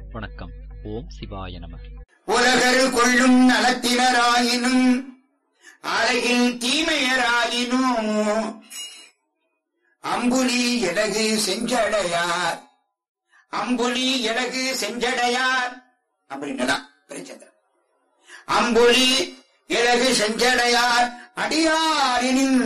வணக்கம் ஓம் சிவாய நம உலகரு கொள்ளும் நலத்தினராயினும் அழகில் தீமையராயினும் அம்புலி எடகு செஞ்சடையார் அம்புலி எடகு செஞ்சடையார் அப்படின்னதான் பிரச்சந்திரன் அம்புலி இலகு செஞ்சடையார் அடியாரினின்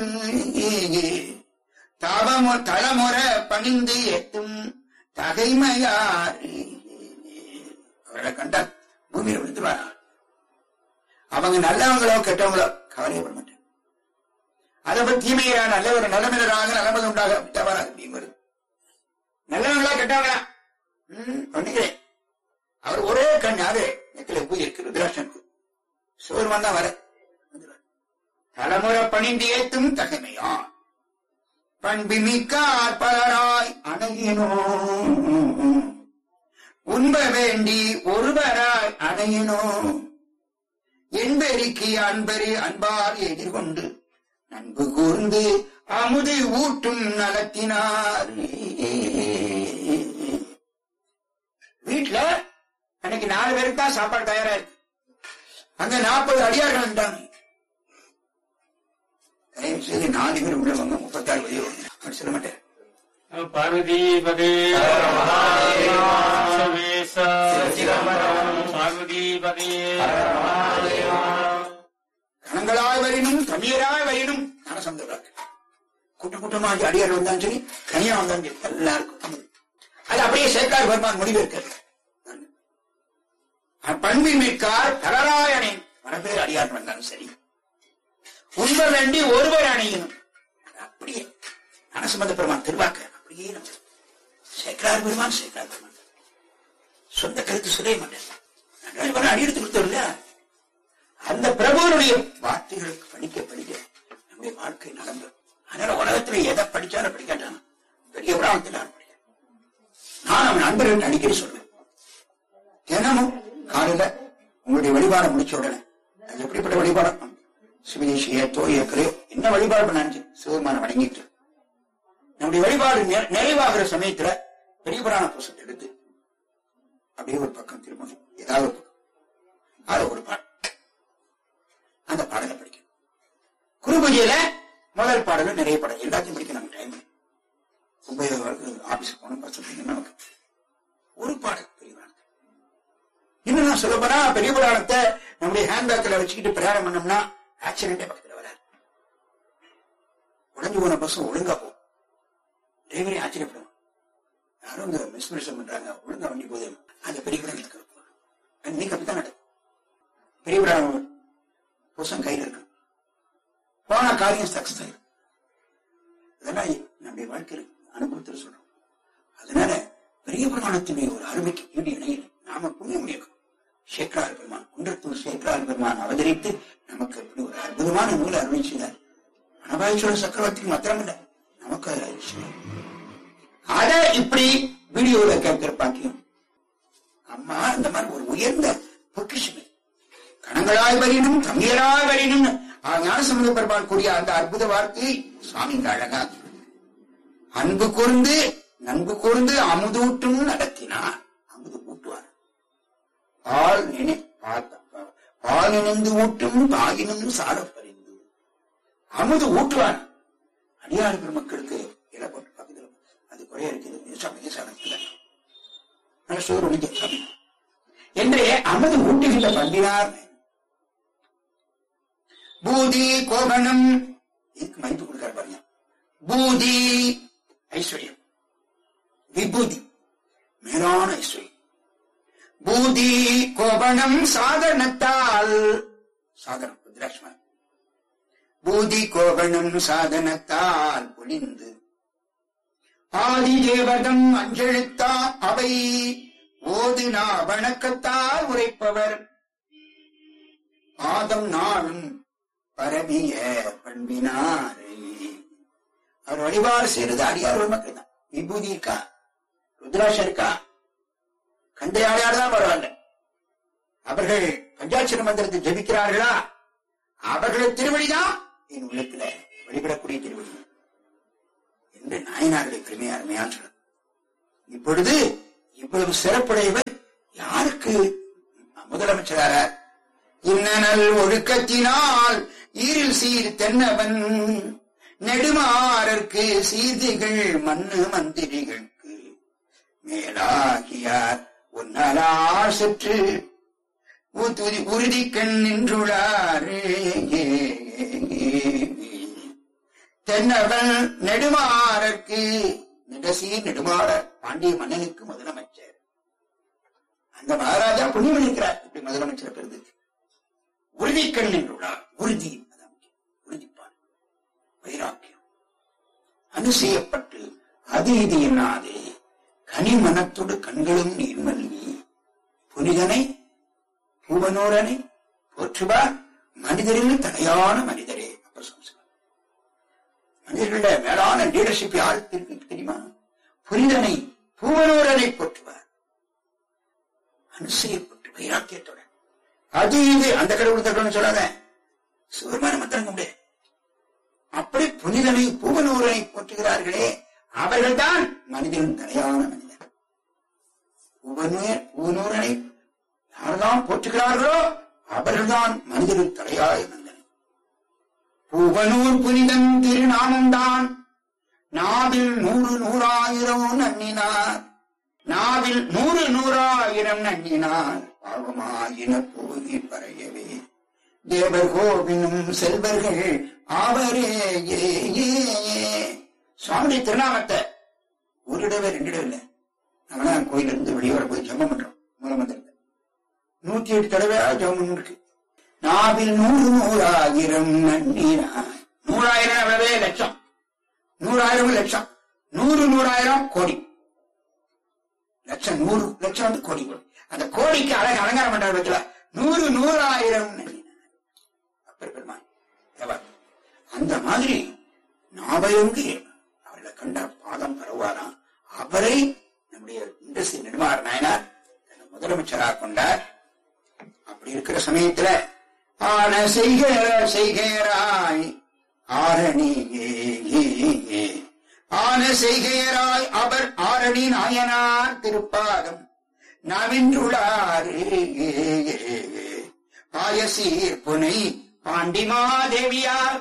தவமு தளமுற பணிந்து எத்தும் தகைமையார் அவரை கண்டால் பூமியில விழுந்துருவாரா அவங்க நல்லவங்களோ கெட்டவங்களோ கவலைப்பட மாட்டேன் அதை பத்தி தீமையா நல்லவர் நல்லமினராக நலமது உண்டாக தவறாக நீ வருது நல்லவங்களா கெட்டவங்களா ம், பண்ணிக்கிறேன் அவர் ஒரே கண் யாரு நெத்தில பூஜை இருக்கு ருத்ராட்சனுக்கு சிவருமான் தான் வர தலைமுறை பணிந்து ஏத்தும் தகைமையா பண்பிமிக்கார் பலராய் அணையினோ உண்ப வேண்டி ஒருவராய் அணையினோ என்பெருக்கி அன்பரு அன்பார் எதிர்கொண்டு நன்கு கூர்ந்து அமுது ஊட்டும் நலத்தினார் வீட்டுல அன்னைக்கு நாலு பேருக்கு தான் சாப்பாடு தயாரா இருக்கு அங்க நாற்பது அடியார்கள் வந்துட்டாங்க தயவு செய்து நாலு பேர் உள்ளவங்க முப்பத்தாறு வழி அப்படி சொல்ல மாட்டேன் பார்வதி பதே பார்வதி பதே கணங்களாய் வரினும் தமிழராய் வரினும் ஞானசம் சொல்றாங்க கூட்டம் கூட்டமா அஞ்சு அடியார் வந்தாலும் சரி தனியா வந்தாலும் சரி எல்லாருக்கும் தமிழ் அது அப்படியே சேக்கார் பெருமான் முடிவு இருக்காரு பண்பின் மிக்கார் பலராயணை பல பேர் அடியார் வந்தாலும் சரி உண்ப வேண்டி ஒருவர் அணையும் அது அப்படியே ஞானசம்பந்த பெருமான் திருவாக்க அப்படியே நம்ம சேக்கரார் பெருமான் சேக்கரார் பெருமான் சொந்த கருத்து சொல்ல மாட்டேன் அடி எடுத்து கொடுத்தோம் இல்லையா அந்த பிரபுவனுடைய வார்த்தைகளுக்கு படிக்க படிக்க நம்முடைய வாழ்க்கை நடந்து அதனால உலகத்துல எதை படிச்சாலும் படிக்காட்டான் பெரிய புராணத்தில் நான் படிக்கிறேன் நான் அவன் நண்பர்கள் அடிக்கடி சொல்றேன் தினமும் காலையில உங்களுடைய வழிபாடை முடிச்ச உடனே அது எப்படிப்பட்ட வழிபாடம் சிவதேசிய தோய கலையோ என்ன வழிபாடு பண்ணாச்சு சிவபெருமான வணங்கிட்டு நம்முடைய வழிபாடு நெ- நிறைவாகிற சமயத்துல பெரிய புராண புஸ்தத்தை எடுத்து அப்படியே ஒரு பக்கம் திரும்பணும் ஏதாவது ஒரு பக்கம் அது ஒரு பாடம் அந்த பாடலை படிக்கணும் குரு பூஜையில முதல் பாடல் நிறைய பாடல் எல்லாத்தையும் படிக்க நமக்கு டைம் உபயோகம் ஆபீஸ் போகணும் பஸ் நமக்கு ஒரு பாடல் பெரிய புராணத்தை இன்னும் நான் சொல்ல போனா பெரிய புராணத்தை நம்முடைய ஹேண்ட்பேக்ல வச்சுக்கிட்டு பிரயாணம் பண்ணோம்னா ஆக்சிடென்டே பக்கத்துல வராது உடஞ்சு போன பஸ் ஒழுங்கா போகும் டிரைவரே ஆச்சரியப்படுவான் யாரும் இந்த மிஸ்மிரிசம் பண்றாங்க ஒழுங்கா வண்டி போகுது அந்த பெரிய புராணம் இருக்கிறது இன்னைக்கு அப்படித்தான் நடக்கும் பெரிய புராணம் புருஷன் கையில் இருக்கு போன காரியம் சக்சஸ் ஆயிடும் இதெல்லாம் நம்முடைய வாழ்க்கையில் அனுபவத்தில் சொல்றோம் அதனால பெரிய பிரமாணத்தினுடைய ஒரு அருமைக்கு ஈடு இணையில் நாம புண்ணிய முடியும் சேக்கரார் பெருமான் குன்றத்தூர் சேக்கரார் பெருமான் அவதரித்து நமக்கு இப்படி ஒரு அற்புதமான நூலை அருமை செய்தார் மணபாயீஸ்வர சக்கரவர்த்திக்கு மாத்திரம் இல்ல நமக்கு அது அருள் செய்தார். அதை இப்படி வீடியோல கேட்கிற பாக்கியம் அம்மா இந்த மாதிரி ஒரு உயர்ந்த பொக்கிஷமே கணங்களாய் வரினும் தமிழராய் வரினும் ஞானசம்பந்த பெருமாள் கூறிய அந்த அற்புத வார்த்தை சுவாமிங்க அழகா அன்பு கூர்ந்து நன்பு கூர்ந்து அமுதூட்டும் நடத்தினார் அமுது ஊட்டுவார் பால் நினை பார்த்த- பால் நினைந்து ஊட்டும் பாகினும் சார பறிந்து அமுது ஊட்டுவார் அடியார் பெருமக்களுக்கு இலை போட்டு பக்கத்தில் அது குறைய இருக்குது சமய சமயத்தில் நல்ல சோறு ஒழிக்க சமயம் என்று அமுது ஊட்டுகின்ற பண்பினார் பூதி கோபனம் இதுக்கு மதிப்பு கொடுக்கிறார் பாருங்க பூதி ஐஸ்வர்யம் விபூதி மேலான ஐஸ்வர்யம் பூதி கோபனம் சாதனத்தால் சாதனம் ருத்ராட்சமன் பூதி கோபனம் சாதனத்தால் பொழிந்து ஆதி தேவதம் அஞ்செழுத்தா அவை ஓது நா வணக்கத்தால் உரைப்பவர் ஆதம் நாளும் பரவிய பண்பினாரே அவர் வழிபாடு செய்யறது அடியார் மக்கள் தான் விபூதி இருக்கா ருத்ராட்சம் இருக்கா கண்டையாளையார் தான் பரவாயில்ல அவர்கள் பஞ்சாட்சர மந்திரத்தை ஜபிக்கிறார்களா அவர்களது திருவடிதான் என் உள்ளத்துல வழிபடக்கூடிய திருவடி என்று நாயனாருடைய பெருமையா அருமையான சொல்றது இப்பொழுது இவ்வளவு சிறப்புடையவர் மாநிலத்துக்கு முதலமைச்சராக இன்னனல் ஒழுக்கத்தினால் ஈரில் சீர் தென்னவன் நெடுமாறற்கு சீர்திகள் மண்ணு மந்திரிகளுக்கு மேலாகியார் உன்னலார் சற்று உதுதி உறுதி கண் நின்றுளாரே தென்னவன் நெடுமாறற்கு நெடசி நெடுமாற பாண்டிய மன்னனுக்கு முதலமைச்சர் அந்த மகாராஜா புண்ணியம் இருக்கிறார் இப்படி முதலமைச்சர் பெருது உறுதி கண் நின்றுள்ளார் உறுதி அதான் முக்கியம். உறுதிப்பார் வைராக்கியம் அனுசெய்யப்பட்டு அது இது என்னாதே கனிமனத்தோடு கண்களும் நீர்மல்கி புனிதனை பூவனோரனை போற்றுவார் மனிதரில் தலையான மனிதரே அப்பர் சம்ஸ்காரம் மனிதர்கள மேலான லீடர்ஷிப் யாருக்கு இருக்கு தெரியுமா புனிதனை பூவனோரனை போற்றுவார் அனுசரியப்பட்டு வைராக்கியத்தோட அது இது அந்த கடவுள் இந்த கடவுள்னு சொல்லாத சிவருமான மத்திரம் கொண்டு அப்படி புனிதனை பூவனூரனை போற்றுகிறார்களே அவர்கள்தான் மனிதனின் தலையான மனிதன் பூவனூர் பூவனூரனை யாரெல்லாம் போற்றுகிறார்களோ அவர்கள்தான் மனிதனின் தலையாய மனிதன் பூவனூர் புனிதன் திருநாமம்தான் நாவில் நூறு நூறாயிரம் நன்னினார் நாவில் நூறு நூறாயிரம் நன்னினார் பாவமாயின போதி பறையவே தேவர் கோவினும் செல்வர்கள் ஆவரே ஏ ஏ ஏ. சுவாமி திருநாமத்தை ஒரு இடவே ரெண்டு இடம் இல்லை நம்மளாம் கோயில இருந்து வெளியே வர போய் ஜெபம் பண்றோம் மூலமந்திரத்தை நூத்தி எட்டு தடவை ஜெபம் இருக்கு நாவில் நூறு நூறாயிரம் நன்னினார் நூறாயிரம் எவ்வளவே லட்சம் நூறாயிரம் லட்சம் நூறு நூறாயிரம் கோடி லட்சம் நூறு லட்சம் வந்து கோடி கோடி அந்த கோடிக்கு அழகு அலங்காரம் பண்றாரு பட்சல நூறு நூறாயிரம் அப்பர் பெருமான் தேவர். அந்த மாதிரி நாவையொங்கு அவர்களை கண்ட பாதம் பரவாராம் அவரை நம்முடைய இண்டஸ்ட்ரி நெடுமாற நாயனார் தன்னை முதலமைச்சராக கொண்டார் அப்படி இருக்கிற சமயத்துல ஆன செய்க செய்கிறாய் ஆரணி ஆன செய்கையராய் அவர் ஆரணி நாயனார் திருப்பாதம் நவின்றுளார் ஆயசீர் புனை பாண்டிமாதேவியார்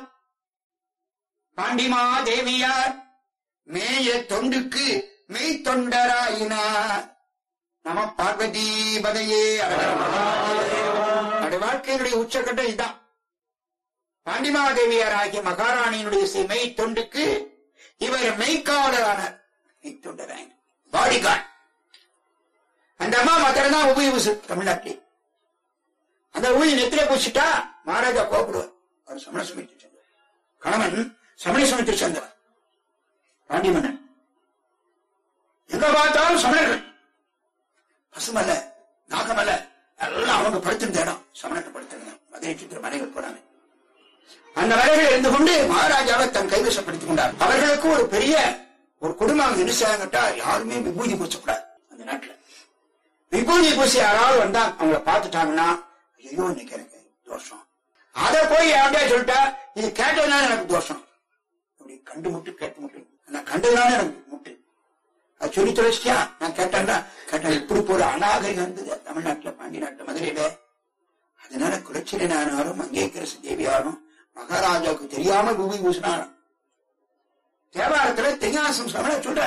பாண்டிமாதேவியார் மேய தொண்டுக்கு மெய் தொண்டராயினார் நம பார்வதி பதையே அவருடைய வாழ்க்கையினுடைய உச்சக்கட்டம் இதுதான் பாண்டிமாதேவியார் ஆகிய மகாராணியினுடைய சி- மெய் தொண்டுக்கு இவர் மெய்க்காவலரானார் மெய் தொண்டராயினார் பாடிகார்ட் அந்த அம்மா மாத்திரம் தான் உபயோகிச்சு தமிழ்நாட்டில் அந்த ஊழி நெத்திலே பூச்சிட்டா மகாராஜா கோபப்படுவார் அவர் சமண சமைத்து சேர்ந்தவர் கணவன் சமண சமைத்து சேர்ந்தவர் பாண்டி மன்னன் எங்க பார்த்தாலும் சமணர்கள் பசுமல்ல நாகமல்ல எல்லாம் அவங்க படுத்திருந்த இடம் சமணர்கள் படுத்திருந்த மதுரை சுற்று மனைகள் போறாங்க அந்த மலைகள் இருந்து கொண்டு மகாராஜாவை தன் கைவசப்படுத்திக் கொண்டார் அவர்களுக்கு ஒரு பெரிய ஒரு குடும்பம் என்ன செய்யாங்கட்டா யாருமே விபூதி பூசக்கூடாது அந்த நாட்டுல விபூதி பூசி யாராவது வந்தா அவங்கள பார்த்துட்டாங்கன்னா ஐயோ இன்னைக்கு எனக்கு தோஷம் அதை போய் யார்கிட்டயா சொல்லிட்டா இது கேட்டதுனால எனக்கு தோஷம் அப்படி கண்டு முட்டு கேட்டு முட்டு நான் கண்டதுனால எனக்கு முட்டு அது சொல்லி தொலைச்சிட்டியா நான் கேட்டேன்டா கேட்டேன் இப்படி போற அநாகரிகம் இருந்தது தமிழ்நாட்டுல பாண்டி நாட்டு மதுரையில அதனால குலச்சிரை நானாரும் மங்கேக்கரசு தேவியாரும் மகாராஜாவுக்கு தெரியாம பூமி பூசினாராம் தேவாரத்துல தெய்யாசம் சமண சொல்ற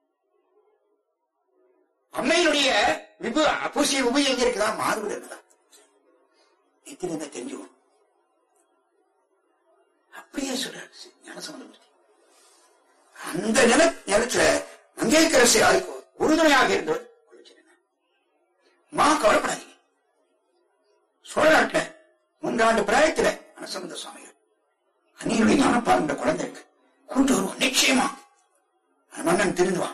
அம்மையினுடைய விபு பூசிய உபி எங்க இருக்குதா மாறுபடு இருக்குதா எத்தனை தெரிஞ்சுக்கணும் அப்படியே சொல்றாரு ஞானசம்பந்தமூர்த்தி அந்த நில நிலத்துல மங்கேக்கரசு அதுக்கு உறுதுணையாக இருந்தவர் குலச்சிரனார். மா கவலைப்படாதீங்க சோழ நாட்டுல மூன்றாண்டு பிராயத்துல அனசம்பந்த சுவாமிகள் அந்நியுடைய ஞானப்பாருன்ற குழந்தை இருக்கு கூட்டு வருவோம் நிச்சயமா அந்த மன்னன் திருந்துவான்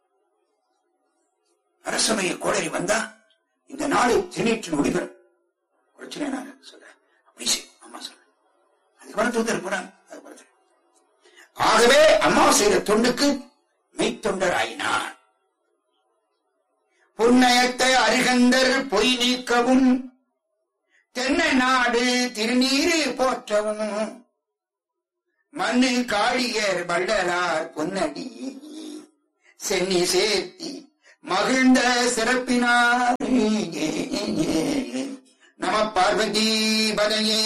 அரசமைய கோடரி வந்தா இந்த நாடு திருநீற்றின் ஒளிபெறும் பிரச்சனை நான் சொல்றேன் அப்படி செய் அம்மா சொல்றேன் அதுக்கு வர தூதர் போறாங்க அது வருது ஆகவே அம்மா செய்த தொண்டுக்கு மெய்த்தொண்டர் ஆயினார் புன்னயத்தை அருகந்தர் பொய் நீக்கவும் தென்னை நாடு திருநீரு போற்றவும் மண்ணு காளியர் வள்ளலார் பொன்னடி சென்னி சேர்த்தி மகிழ்ந்த சிறப்பினார் நம பார்வதி பதையே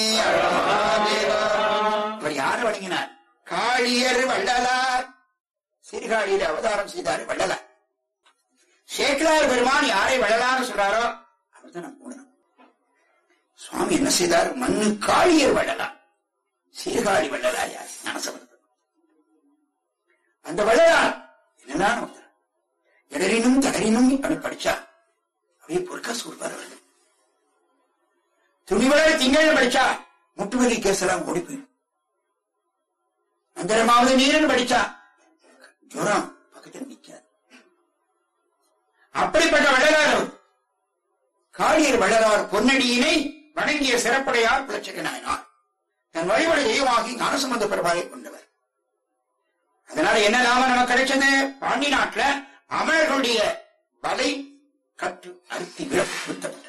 இவர் யார் வணங்கினார் காளியர் வள்ளலார் சீர்காழியில் அவதாரம் செய்தார் வள்ளலார் சேக்கலார் பெருமான் யாரை வள்ளலார்னு சொல்றாரோ அவர் தான் நம்ம உணரணும். சுவாமி என்ன செய்தார் மண்ணு காளியர் வள்ளலார் சீர்காழி வள்ளலார் யார் ஞானசம்பந்தர் அந்த வள்ளலார் என்னதான் ஒருத்தர் இடரினும் தகரினும் அப்படி படிச்சா அப்படியே பொறுக்கா சொல்வார் அவர் துணிவரை திங்கள் படிச்சா முட்டுவலி கேசலாம் ஓடி போயிடும் அந்தரமாவது நீரன் படிச்சா ஜுரம் பக்கத்தில் நிக்காது அப்படிப்பட்ட வள்ளலார் அவர். காளியர் வள்ளலார் பொன்னடியினை வணங்கிய சிறப்புடையார் பிளச்சக நாயனார் தன் வழிபட தெய்வமாகி ஞானசம்பந்த பெருமாளை கொண்டவர் அதனால என்ன லாபம் நமக்கு கிடைச்சது பாண்டி நாட்டுல அமரர்களுடைய வலை கற்று அறுத்தி விழப்பட்டது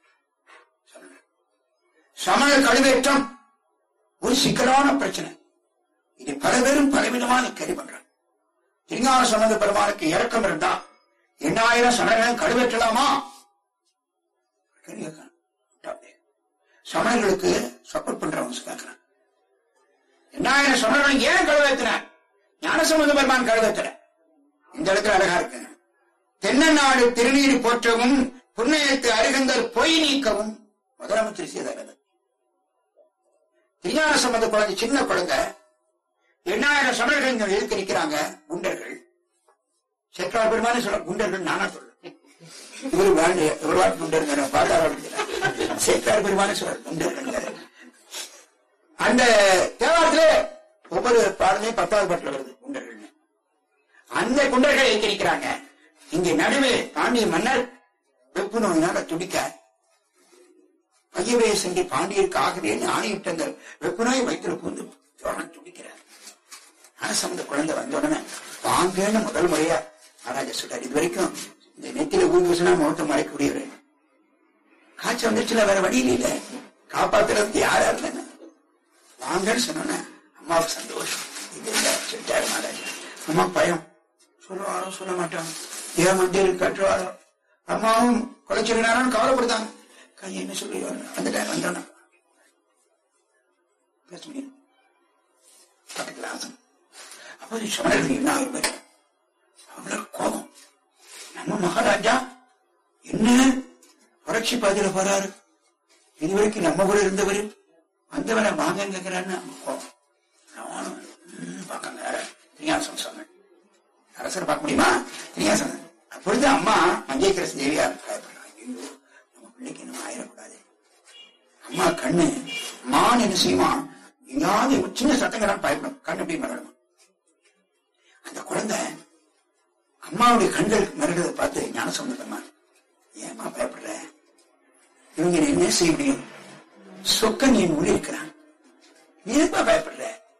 சமண கழுவேற்றம் ஒரு சிக்கலான பிரச்சனை இது பல பேரும் பலவிதமான கேள்வி பண்றாங்க திருஞான சம்பந்த பெருமானுக்கு இறக்கம் இருந்தா எண்ணாயிரம் சமணர்களும் கழுவேற்றலாமா கேள்வி கேட்கறாங்க. விட்டாப்தே. சமணர்களுக்கு சப்போர்ட் பண்றவங்க கேட்கிறான் எண்ணாயிரம் சமணர்களும் ஏன் கழுவேற்றினார் ஞானசம்பந்த பெருமான் கழுவேற்ற இந்த இடத்துல அழகா இருக்கு தென்னநாடு திருநீர் போற்றவும் புண்ணியத்து அருகந்தல் பொய் நீக்கவும் முதலமைச்சர் செய்தார் திருஞான சம்பந்த குழந்தை சின்ன குழந்தை எண்ணாயிரம் சமணர்கள் இங்க எதிர்த்து நிக்கிறாங்க குண்டர்கள் சேக்கரார் பெருமானே சொல்ல குண்டர்கள் நானா சொல்ல இவர் வாழ்ந்து இவர் வாழ்க்கை குண்டருங்க பாட்டாளர் சேக்கரார் பெருமானே சொல்ற குண்டர்கள் அந்த தேவாரத்திலே ஒவ்வொரு பாடலையும் பத்தாவது பாட்டுல வருது குண்டர்கள் அந்த குண்டர்கள் எங்க நிக்கிறாங்க இங்க நடுவே பாண்டிய மன்னர் வெப்பு நோயினால துடிக்க பையவே சென்று பாண்டியருக்கு ஆகிறேன்னு ஆணையிட்ட அந்த வெப்பு நோய் வயிற்றுல பூந்து ஜோரம் துடிக்கிறார் அரசு குழந்தை வந்த உடனே வாங்கன்னு முதல் முறையா மகாராஜா சொல்றாரு இது வரைக்கும் இந்த நெத்தில ஊதி வச்சுனா முகத்தை மறைக்கக்கூடியவர் காய்ச்சல் வந்துச்சுல வேற வழியில் இல்ல காப்பாத்துறதுக்கு யாரா இருந்தேன்னு வாங்கன்னு சொன்னோன்னே அம்மாவுக்கு சந்தோஷம் இது இல்ல சொல்லிட்டாரு மகாராஜா அம்மா பயம் சொல்லுவாரோ சொல்ல மாட்டான் ஏன் மண்டியில் கட்டுவாரோ அம்மாவும் குலைச்சிருந்தாரும் கவலைப்படுத்தாங்க கையை என்ன சொல்லுவாரு அந்த டைம் வந்தோன்னா பேச முடியும் பக்கத்துல ஆசனம் அப்போ சமணர்கள் என்ன ஆகுது அவ்வளவு கோபம் நம்ம மகாராஜா என்ன புரட்சி பாதையில போறாரு இதுவரைக்கும் நம்ம கூட இருந்தவர் வந்தவரை வாங்க கேட்கிறான்னு நம்ம கோபம் நானும் ம், பார்க்கங்க திரியாசம் சொன்னேன் அரசர் பார்க்க முடியுமா திரியாசம் அப்பொழுது அம்மா மஞ்சேக்கரசு தேவியா பயப்படுறாங்க ஐயோ நம்ம பிள்ளைக்கு இன்னும் ஆயிடக்கூடாது அம்மா கண்ணு மான் என்ன செய்யுமா எங்கேயாவது ஒரு சின்ன சத்தங்களால் பயப்படும் கண்ணு எப்படி மறணும் அந்த குழந்தை அம்மாவுடைய கண்கள் மிரடுறதை பார்த்து ஞானசம்பந்தம்மா ஏமா பயப்படுற இவங்க என்ன செய்ய முடியும் சொக்கன் என் உள்ள இருக்கிறான் நீ எதுப்பா பயப்படுற